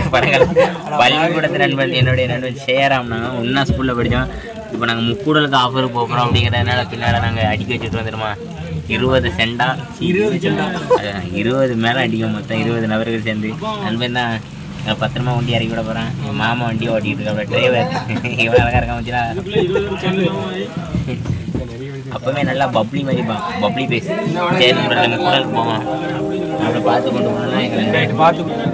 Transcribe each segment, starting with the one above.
படங்கள் பள்ளிக்கூடத்து நண்பன் என்னுடைய நண்பன் சேராம்னா ஒன்றா ஸ்கூலில் படித்தோம் இப்போ நாங்கள் முக்கூடலுக்கு ஆஃபருக்கு போகிறோம் அப்படிங்கிறதுனால பின்னாடி நாங்கள் அடிக்க வச்சுட்டு வந்துடுமா இருபது செண்டா இருபது செண்டா. அதான், இருபது மேலே அடிக்கும் மொத்தம் இருபது நபர்கள் சேர்ந்து நண்பன் தான் நான் பத்திரமா வண்டி இறக்கி விட போகிறேன் என் மாமா வண்டி ஓட்டிகிட்டு இருக்க டிரைவர் இவ்வளோ அழகாக இருக்கான் வச்சுனா அப்பவே நல்லா பப்ளி மாதிரி பா பப்ளி பேஸ் சரி நம்ம கூடலுக்கு போவோம் அப்படி பார்த்து கொண்டு போனோம்னா எங்க ரெண்டு ரைட் பார்த்து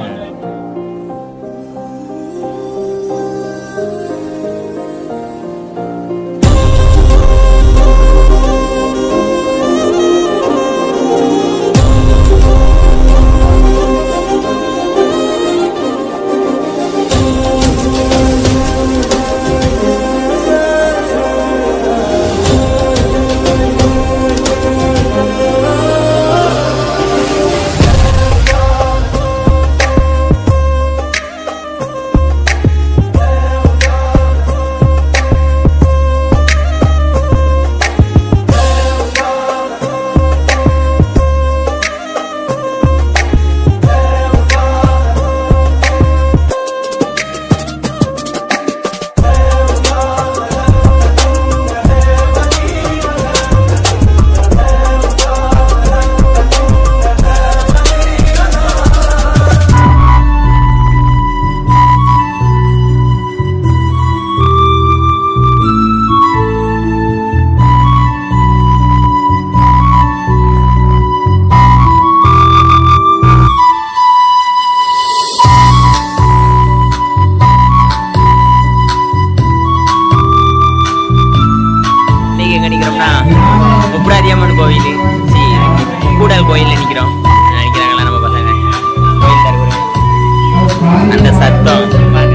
இன்னைக்கு எங்க நிக்கிறோம்னா முப்படாதியம்மன் கோவில் சி கூடல் கோயில்ல நிக்கிறோம் நினைக்கிறாங்களா நம்ம பசங்க கோயில் தரப்புற அந்த சத்தம் பாருங்க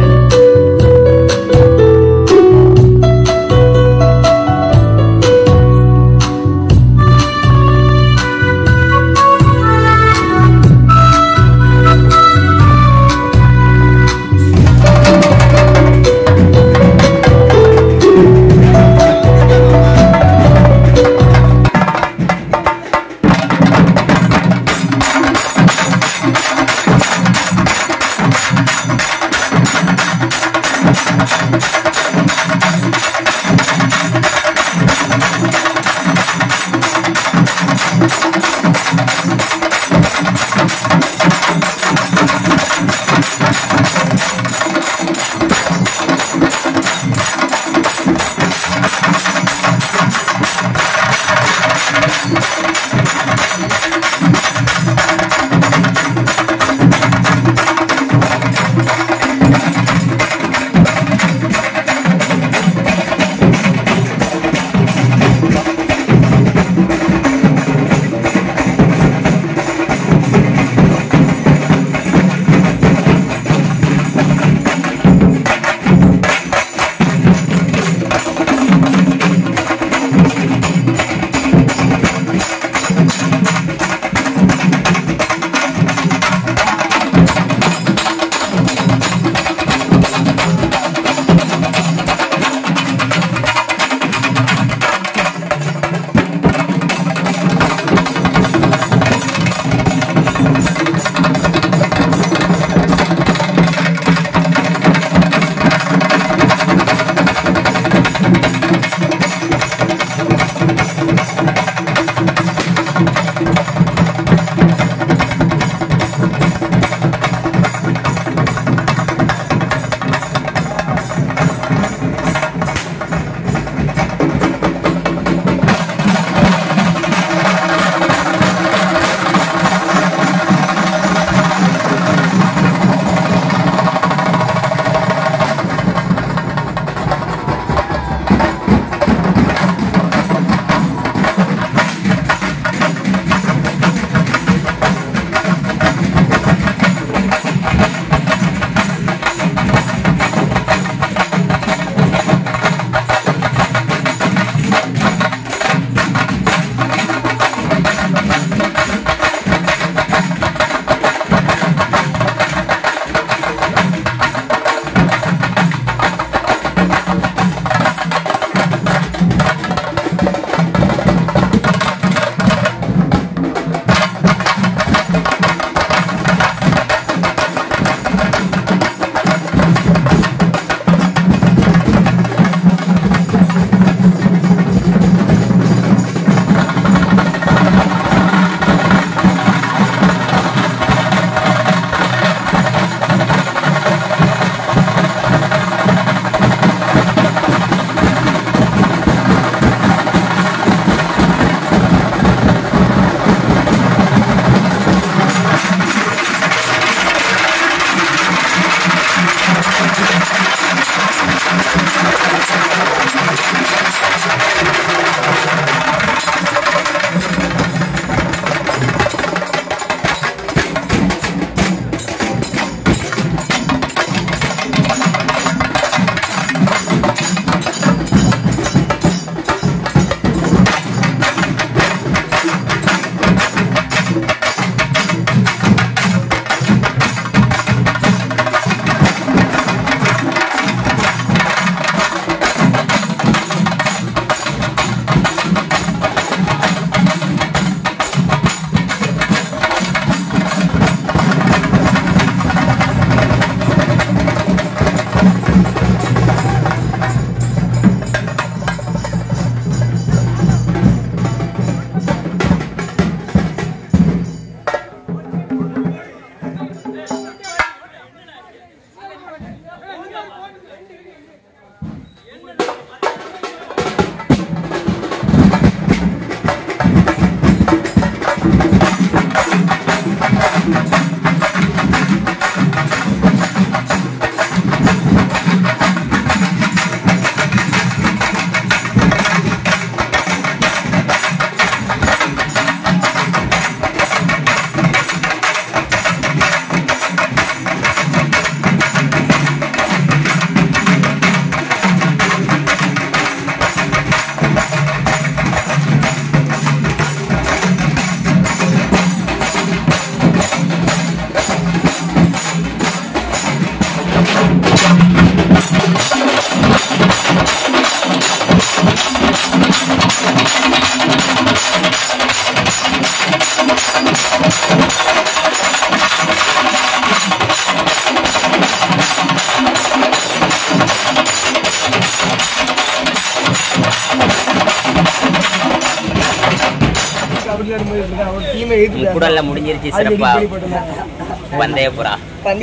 முக்குடல்ல முடிஞ்சிருச்சு சிறப்பா பந்தய புறா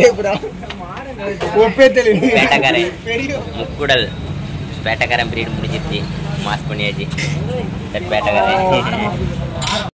வேட்டக்காரன் முக்குடல் வேட்டக்காரன் பீரியட் முடிஞ்சிருச்சு மாஸ் பண்ணியாச்சு சரி வேட்டக்காரன்